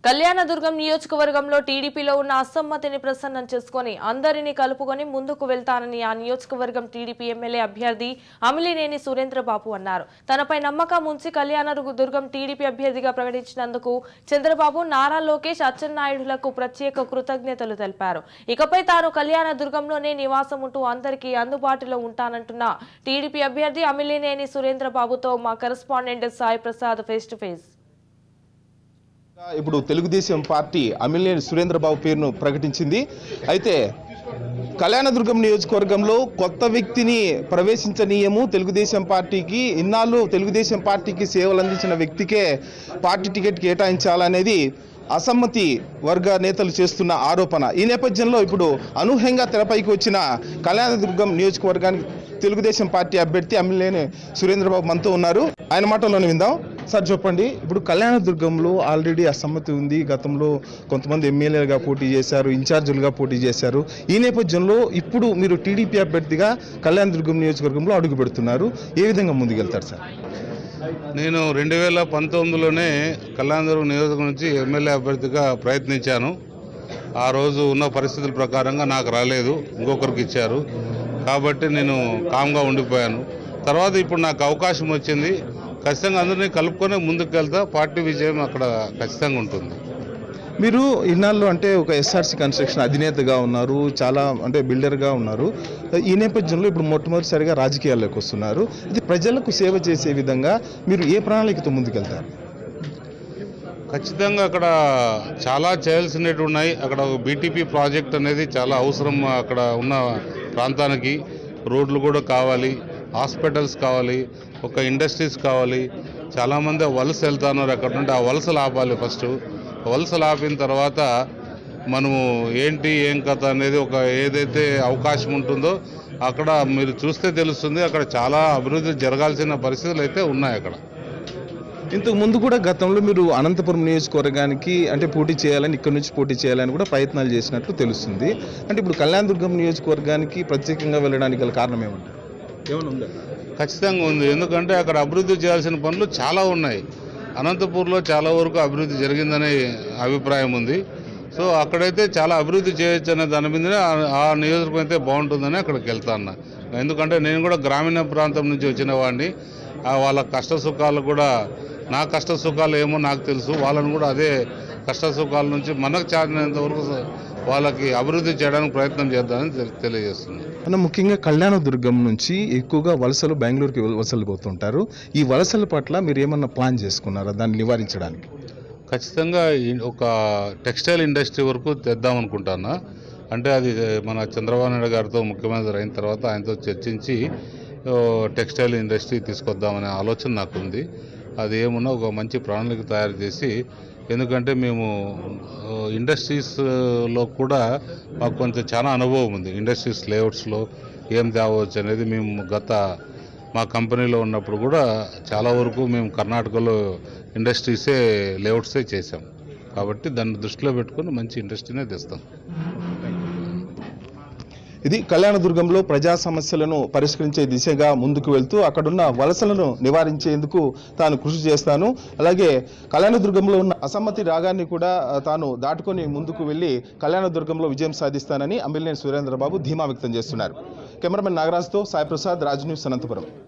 కళ్యాణదుర్గం నియోజకవర్గంలో టీడీపీలో ఉన్న అసమ్మతిని ప్రసన్నం చేసుకుని అందరినీ కలుపుకొని ముందుకు వెళ్తానని ఆ నియోజకవర్గం టీడీపీ ఎమ్మెల్యే అభ్యర్థి అమిలినేని సురేంద్రబాబు అన్నారు తనపై నమ్మకం ఉంచి కళ్యాణదుర్గం టీడీపీ అభ్యర్థిగా ప్రకటించినందుకు చంద్రబాబు నారా లోకేష్ అచ్చెన్నాయుడులకు ప్రత్యేక కృతజ్ఞతలు తెలిపారు ఇకపై తాను కళ్యాణదుర్గంలోనే నివాసం ఉంటూ అందరికీ అందుబాటులో ఉంటానంటున్న టీడీపీ అభ్యర్థి అమిలినేని సురేంద్రబాబుతో మా correspondent Sai Prasad face to face ఇప్పుడు తెలుగుదేశం పార్టీ అమిలినేని సురేంద్రబాబు పేరును ప్రకటించింది అయితే కళ్యాణదుర్గం నియోజకవర్గంలో కొత్త వ్యక్తిని ప్రవేశించనీయము తెలుగుదేశం పార్టీకి ఇన్నాళ్ళు తెలుగుదేశం పార్టీకి సేవలు అందించిన వ్యక్తికే పార్టీ టికెట్ కేటాయించాలనేది అసమ్మతి వర్గ నేతలు చేస్తున్న ఆరోపణ ఈ నేపథ్యంలో ఇప్పుడు అనూహ్యంగా తెరపైకి వచ్చిన కళ్యాణదుర్గం నియోజకవర్గానికి తెలుగుదేశం పార్టీ అభ్యర్థి అమ్మిలేని సురేంద్రబాబు మనతో ఉన్నారు ఆయన మాటల్లోనే విందాం సార్ చెప్పండి ఇప్పుడు కళ్యాణదుర్గంలో ఆల్రెడీ అసమ్మతి ఉంది గతంలో కొంతమంది ఎమ్మెల్యేలుగా పోటీ చేశారు ఇన్ఛార్జీలుగా పోటీ చేశారు ఈ నేపథ్యంలో ఇప్పుడు మీరు టీడీపీ అభ్యర్థిగా కళ్యాణదుర్గం నియోజకవర్గంలో అడుగు పెడుతున్నారు ఏ విధంగా ముందుకెళ్తారు సార్ నేను రెండు వేల పంతొమ్మిదిలోనే కళ్యాణదుర్గం నియోజకవర్గం నుంచి ఎమ్మెల్యే అభ్యర్థిగా ప్రయత్నించాను ఆ రోజు ఉన్న పరిస్థితుల ప్రకారంగా నాకు రాలేదు ఇంకొకరికి ఇచ్చారు కాబట్టి నేను కామ్గా ఉండిపోయాను తర్వాత ఇప్పుడు నాకు అవకాశం వచ్చింది ఖచ్చితంగా అందరినీ కలుపుకొని ముందుకు వెళ్తా పార్టీ విజయం అక్కడ ఖచ్చితంగా ఉంటుంది మీరు ఇన్నాళ్ళు అంటే ఒక ఎస్ఆర్సి కన్స్ట్రక్షన్ అధినేతగా ఉన్నారు చాలా అంటే బిల్డర్గా ఉన్నారు ఈ నేపథ్యంలో ఇప్పుడు మొట్టమొదటిసారిగా రాజకీయాల్లోకి వస్తున్నారు ఇది ప్రజలకు సేవ చేసే విధంగా మీరు ఏ ప్రణాళికతో ముందుకెళ్తారు ఖచ్చితంగా అక్కడ చాలా చేయాల్సినవి ఉన్నాయి అక్కడ ఒక బీటీపీ ప్రాజెక్ట్ అనేది చాలా అవసరం అక్కడ ఉన్న ప్రాంతానికి రోడ్లు కూడా కావాలి హాస్పిటల్స్ కావాలి ఒక ఇండస్ట్రీస్ కావాలి చాలామంది వలస వెళ్తున్నారు అక్కడ నుండి ఆ వలసలు ఆపాలి ఫస్ట్ వలసలు ఆపిన తర్వాత మనము ఏంటి ఏం కథ అనేది ఒక ఏదైతే అవకాశం ఉంటుందో అక్కడ మీరు చూస్తే తెలుస్తుంది అక్కడ చాలా అభివృద్ధి జరగాల్సిన పరిస్థితులు అయితే ఉన్నాయి అక్కడ ఇంతకు ముందు కూడా గతంలో మీరు అనంతపురం నియోజకవర్గానికి అంటే పోటీ చేయాలని ఇక్కడ నుంచి పోటీ చేయాలని కూడా ప్రయత్నాలు చేసినట్లు తెలుస్తుంది అంటే ఇప్పుడు కళ్యాణదుర్గం నియోజకవర్గానికి ప్రత్యేకంగా వెళ్ళడానికి గల కారణం ఏమంటారు ఏమైనా ఉందా ఖచ్చితంగా ఉంది ఎందుకంటే అక్కడ అభివృద్ధి చేయాల్సిన పనులు చాలా ఉన్నాయి అనంతపూర్లో చాలా వరకు అభివృద్ధి జరిగిందనే అభిప్రాయం ఉంది సో అక్కడైతే చాలా అభివృద్ధి చేయొచ్చు అనే దాని మీదనే ఆ- ఆ నియోజకవర్గం అయితే బాగుంటుందని అక్కడికి వెళ్తా అన్నా ఎందుకంటే నేను కూడా గ్రామీణ ప్రాంతం నుంచి వచ్చిన వాడిని ఆ వాళ్ళ కష్ట సుఖాలు కూడా నా కష్ట సుఖాలు ఏమో నాకు తెలుసు వాళ్ళని కూడా అదే కష్ట సుఖాల నుంచి మనకు చాలినంత వరకు వాళ్ళకి అభివృద్ధి చేయడానికి ప్రయత్నం చేద్దామని తెలి- తెలియజేస్తుంది అన్న ముఖ్యంగా కళ్యాణదుర్గం నుంచి ఎక్కువగా వలసలు బెంగళూరుకి వలసలు పోతుంటారు ఈ వలసల పట్ల మీరు ఏమన్నా ప్లాన్ చేసుకున్నారా దాన్ని నివారించడానికి ఖచ్చితంగా ఈ- ఒక టెక్స్టైల్ ఇండస్ట్రీ వరకు తెద్దాం అనుకుంటాను అంటే అది మన చంద్రబాబు నాయుడు గారితో ముఖ్యమంత్రి అయిన తర్వాత ఆయనతో చర్చించి ఓ, టెక్స్టైల్ ఇండస్ట్రీ తీసుకొద్దామనే ఆలోచన నాకు ఉంది అది ఏమున్నా ఒక మంచి ప్రణాళిక తయారు చేసి ఎందుకంటే మేము ఓ, ఇండస్ట్రీస్లో కూడా మాకు కొంచెం చాలా అనుభవం ఉంది ఇండస్ట్రీస్ లేఅవుట్స్లో ఏం తేవచ్చు అనేది మేము గత మా కంపెనీలో ఉన్నప్పుడు కూడా చాలా వరకు మేము కర్ణాటకలో ఇండస్ట్రీసే లేఅవుట్సే చేసాం కాబట్టి దాన్ని దృష్టిలో పెట్టుకొని మంచి ఇండస్ట్రీనే తెస్తాం ఇది కళ్యాణదుర్గంలో ప్రజా సమస్యలను పరిష్కరించే దిశగా ముందుకు వెళ్తూ అక్కడున్న వలసలను నివారించేందుకు తాను కృషి చేస్తాను అలాగే కళ్యాణదుర్గంలో ఉన్న అసమ్మతి రాగాన్ని కూడా ఆ, తాను దాటుకొని ముందుకు వెళ్లి కళ్యాణదుర్గంలో విజయం సాధిస్తానని అమ్మిలినేని సురేంద్రబాబు ధీమా వ్యక్తం చేస్తున్నారు కెమెరామెన్ నాగరాజ్తో సాయి ప్రసాద్ రాజ్ న్యూస్ అనంతపురం